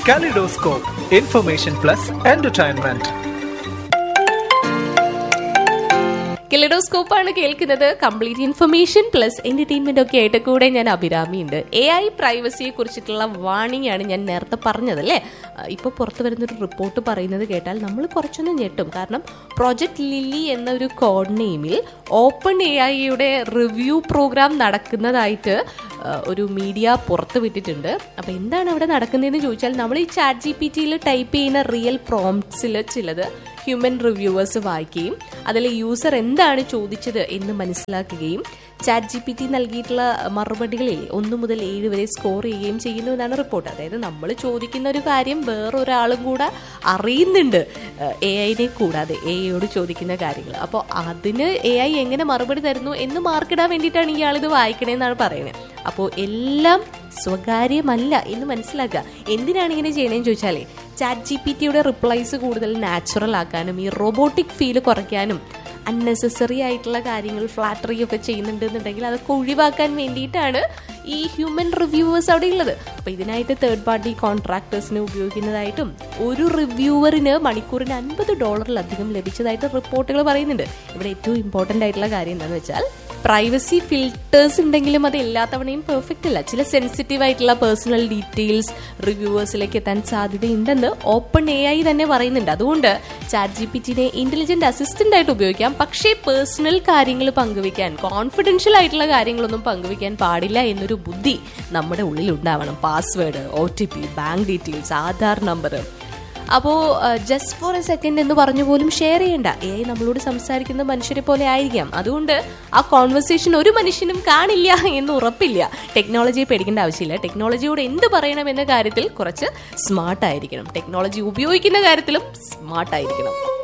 Kaleidoscope, information plus entertainment. Kaleidoscope ആണ് കേൾക്കുന്നത് complete information plus entertainment ഒക്കെ ആയിട്ട് കൂടെ ഞാൻ അഭിരാമി ഉണ്ട് എ ഐ പ്രൈവസിയെ കുറിച്ചിട്ടുള്ള വാണിംഗ് ആണ് ഞാൻ നേരത്തെ പറഞ്ഞത് അല്ലേ ഇപ്പോൾ പുറത്തു വരുന്നൊരു റിപ്പോർട്ട് പറയുന്നത് കേട്ടാൽ നമ്മൾ കുറച്ചൊന്ന് ഞെട്ടും കാരണം പ്രോജക്ട് ലില്ലി എന്ന ഒരു കോഡ് നെയിമിൽ ഓപ്പൺ എ ഐയുടെ റിവ്യൂ പ്രോഗ്രാം നടക്കുന്നതായിട്ട് ആ, ഒരു മീഡിയ പുറത്ത് വിട്ടിട്ടുണ്ട് അപ്പോൾ എന്താണ് അവിടെ നടക്കുന്നതെന്ന് ചോദിച്ചാൽ നമ്മൾ ഈ ചാറ്റ് ജി പി ടിയിൽ ടൈപ്പ് ചെയ്യുന്ന റിയൽ പ്രോംപ്റ്റ്സിൽ ചിലത് ഹ്യൂമൻ റിവ്യൂവേഴ്സ് വായിക്കുകയും അതിൽ യൂസർ എന്താണ് ചോദിച്ചത് എന്ന് മനസ്സിലാക്കുകയും ചാറ്റ് ജി പി ടി നൽകിയിട്ടുള്ള മറുപടികളിൽ ഒന്ന് മുതൽ ഏഴ് വരെ സ്കോർ ചെയ്യുകയും ചെയ്യുന്നു എന്നാണ് റിപ്പോർട്ട് അതായത് നമ്മൾ ചോദിക്കുന്ന ഒരു കാര്യം വേറൊരാളും കൂടെ അറിയുന്നുണ്ട് എ ഐനെ കൂടാതെ എ ഐയോട് ചോദിക്കുന്ന കാര്യങ്ങൾ അപ്പോൾ അതിന് എ ഐ എങ്ങനെ മറുപടി തരുന്നു എന്ന് മാർക്കിടാൻ വേണ്ടിയിട്ടാണ് ഇയാളിത് വായിക്കണേന്നാണ് പറയുന്നത് അപ്പോൾ എല്ലാം സ്വകാര്യമല്ല എന്ന് മനസ്സിലാക്കുക എന്തിനാണ് ഇങ്ങനെ ചെയ്യണേന്ന് ചോദിച്ചാലേ ചാറ്റ് ജി പി ടിയുടെ റിപ്ലൈസ് കൂടുതൽ നാച്ചുറൽ ആക്കാനും ഈ റോബോട്ടിക് ഫീൽ കുറയ്ക്കാനും അൺനെസസറി ആയിട്ടുള്ള കാര്യങ്ങൾ ഫ്ലാറ്ററി ഒക്കെ ചെയ്യുന്നുണ്ടെന്നുണ്ടെങ്കിൽ അതൊക്കെ ഒഴിവാക്കാൻ വേണ്ടിയിട്ടാണ് ഈ ഹ്യൂമൻ റിവ്യൂവേഴ്സ് അവിടെ ഉള്ളത് അപ്പോൾ ഇതിനായിട്ട് തേർഡ് പാർട്ടി കോൺട്രാക്ടേഴ്സിനെ ഉപയോഗിക്കുന്നതായിട്ടും ഒരു റിവ്യൂവറിന് മണിക്കൂറിന് അൻപത് ഡോളറിലധികം ലഭിച്ചതായിട്ട് റിപ്പോർട്ടുകൾ പറയുന്നുണ്ട് ഇവിടെ ഏറ്റവും ഇമ്പോർട്ടൻ്റ് ആയിട്ടുള്ള കാര്യം എന്താണെന്ന് വെച്ചാൽ പ്രൈവസി ഫിൽറ്റേഴ്സ് ഉണ്ടെങ്കിലും അത് എല്ലാ തവണയും പെർഫെക്റ്റ് അല്ല ചില സെൻസിറ്റീവ് ആയിട്ടുള്ള പേഴ്സണൽ ഡീറ്റെയിൽസ് റിവ്യൂവേഴ്സിലേക്ക് എത്താൻ സാധ്യതയുണ്ടെന്ന് ഓപ്പൺ എ ഐ തന്നെ പറയുന്നുണ്ട് അതുകൊണ്ട് ചാറ്റ് ജി പി ടിനെ ഇന്റലിജന്റ് അസിസ്റ്റന്റ് ആയിട്ട് ഉപയോഗിക്കാം പക്ഷേ പേഴ്സണൽ കാര്യങ്ങൾ പങ്കുവെക്കാൻ കോൺഫിഡൻഷ്യൽ ആയിട്ടുള്ള കാര്യങ്ങളൊന്നും പങ്കുവെക്കാൻ പാടില്ല എന്നൊരു ബുദ്ധി നമ്മുടെ ഉള്ളിൽ ഉണ്ടാവണം password O T P bank details Aadhaar number അപ്പോൾ ജസ്റ്റ് ഫോർ എ സെക്കൻഡ് എന്ന് പറഞ്ഞു പോലും ഷെയർ ചെയ്യണ്ട എ ഐ നമ്മളോട് സംസാരിക്കുന്ന മനുഷ്യരെ പോലെ ആയിരിക്കാം അതുകൊണ്ട് ആ കോൺവെർസേഷൻ ഒരു മനുഷ്യനും കാണില്ല എന്ന് ഉറപ്പില്ല ടെക്നോളജിയെ പേടിക്കേണ്ട ആവശ്യമില്ല ടെക്നോളജിയോട് എന്ത് പറയണം എന്ന കാര്യത്തിൽ കുറച്ച് സ്മാർട്ട് ആയിരിക്കണം ടെക്നോളജി ഉപയോഗിക്കുന്ന കാര്യത്തിലും സ്മാർട്ട് ആയിരിക്കണം